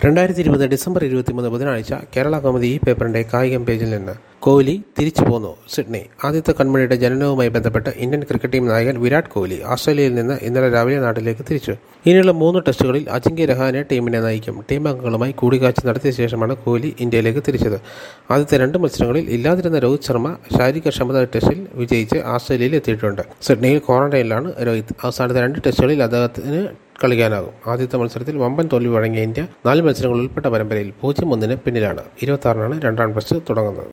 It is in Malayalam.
രണ്ടായിരത്തി ഇരുപത് ഡിസംബർ ഇരുപത്തിമൂന്ന് ബുധനാഴ്ച കേരള കൗമുദി ഈ പേപ്പറിന്റെ കായികം പേജിൽ നിന്ന് കോഹ്ലി തിരിച്ചു പോന്നു സിഡ്നി ആദ്യത്തെ കൺമണിയുടെ ജനനവുമായി ബന്ധപ്പെട്ട് ഇന്ത്യൻ ക്രിക്കറ്റ് ടീം നായകൻ വിരാട് കോഹ്ലി ഓസ്ട്രേലിയയിൽ നിന്ന് ഇന്നലെ രാവിലെ നാട്ടിലേക്ക് തിരിച്ചു ഇനിയുള്ള മൂന്ന് ടെസ്റ്റുകളിൽ അജിങ്ക്യ രഹാനെ ടീമിനെ നയിക്കും ടീം അംഗങ്ങളുമായി കൂടിക്കാഴ്ച നടത്തിയ ശേഷമാണ് കോഹ്ലി ഇന്ത്യയിലേക്ക് തിരിച്ചത് ആദ്യത്തെ രണ്ട് മത്സരങ്ങളിൽ ഇല്ലാതിരുന്ന രോഹിത് ശർമ്മ ശാരീരിക ക്ഷമത ടെസ്റ്റിൽ വിജയിച്ച് ഓസ്ട്രേലിയയിൽ എത്തിയിട്ടുണ്ട് സിഡ്നിയിൽ ക്വാറന്റൈനിലാണ് രോഹിത് അവസാനത്തെ രണ്ട് ടെസ്റ്റുകളിൽ അദ്ദേഹത്തിന് കളിക്കാനാകും ആദ്യത്തെ മത്സരത്തിൽ വമ്പൻ തോൽവി വഴങ്ങിയ ഇന്ത്യ നാല് മത്സരങ്ങൾ ഉൾപ്പെട്ട പരമ്പരയിൽ പൂജ്യം ഒന്നിന് പിന്നിലാണ് ഇരുപത്തി രണ്ടാം ടെസ്റ്റ് തുടങ്ങുന്നത്